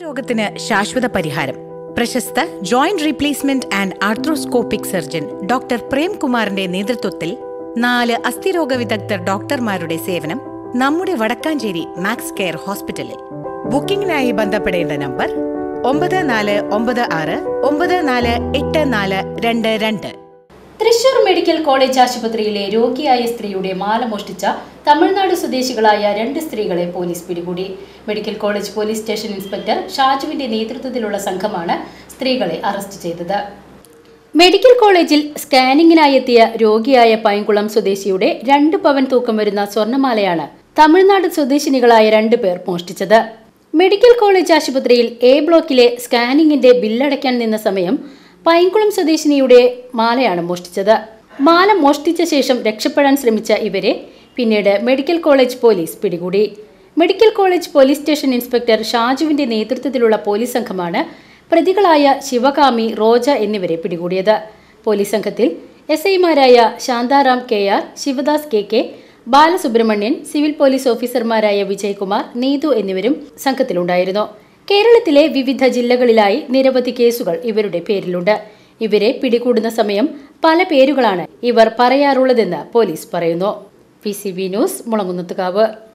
രോഗത്തിന് ശാശ്വത പരിഹാരം പ്രശസ്ത joint replacement and arthroscopic surgeon doctor പ്രേംകുമാറിന്റെ നേതൃത്വത്തിൽ നാല് അസ്ഥിരോഗ വിദഗ്ധർ ഡോക്ടർമാരുടെ സേവനം നമ്മുടെ വടക്കാഞ്ചേരി മാക്സ് കെയർ ഹോസ്പിറ്റലിൽ ബുക്കിംഗിനായി ബന്ധപ്പെടേണ്ട നമ്പർ ഒമ്പത് നാല് ഒമ്പത് ആറ് ഒമ്പത് നാല് എട്ട് നാല് രണ്ട് രണ്ട് തൃശൂർ മെഡിക്കൽ കോളേജ് ആശുപത്രിയിലെ രോഗിയായ സ്ത്രീയുടെ മാല മോഷ്ടിച്ച തമിഴ്നാട് സ്വദേശികളായ രണ്ട് സ്ത്രീകളെ പോലീസ് പിടികൂടി medical college police station inspector ഷാജുവിന്റെ നേതൃത്വത്തിലുള്ള സംഘമാണ് സ്ത്രീകളെ അറസ്റ്റ് ചെയ്തത് മെഡിക്കൽ കോളേജിൽ സ്കാനിങ്ങിനായി എത്തിയ രോഗിയായ പൈങ്കുളം സ്വദേശിയുടെ രണ്ട് പവൻ തൂക്കം വരുന്ന സ്വർണ്ണമാലയാണ് തമിഴ്നാട് സ്വദേശിനികളായ രണ്ട് പേർ മോഷ്ടിച്ചത് മെഡിക്കൽ കോളേജ് ആശുപത്രിയിൽ എ ബ്ലോക്കിലെ സ്കാനിങ്ങിന്റെ ബില്ലടയ്ക്കാൻ നിന്ന സമയം പൈങ്കുളം സ്വദേശിനിയുടെ മാലയാണ് മോഷ്ടിച്ചത് മാല മോഷ്ടിച്ച ശേഷം രക്ഷപ്പെടാൻ ശ്രമിച്ച ഇവരെ പിന്നീട് മെഡിക്കൽ കോളേജ് പോലീസ് പിടികൂടി medical college police station inspector ഷാജുവിന്റെ നേതൃത്വത്തിലുള്ള പോലീസ് സംഘമാണ് പ്രതികളായ ശിവകാമി റോജ എന്നിവരെ പിടികൂടിയത് പോലീസ് സംഘത്തിൽ എസ് ഐമാരായ Shantharam K R Sivadas K K Balasubramanian civil police ഓഫീസർമാരായ വിജയകുമാർ നീതു എന്നിവരും സംഘത്തിലുണ്ടായിരുന്നു കേരളത്തിലെ വിവിധ ജില്ലകളിലായി നിരവധി കേസുകൾ ഇവരുടെ പേരിലുണ്ട് ഇവരെ പിടികൂടുന്ന സമയം പല പേരുകളാണ് ഇവർ പറയാറുള്ളതെന്ന് പോലീസ് പറയുന്നു P C B news Mulamkunnathukavu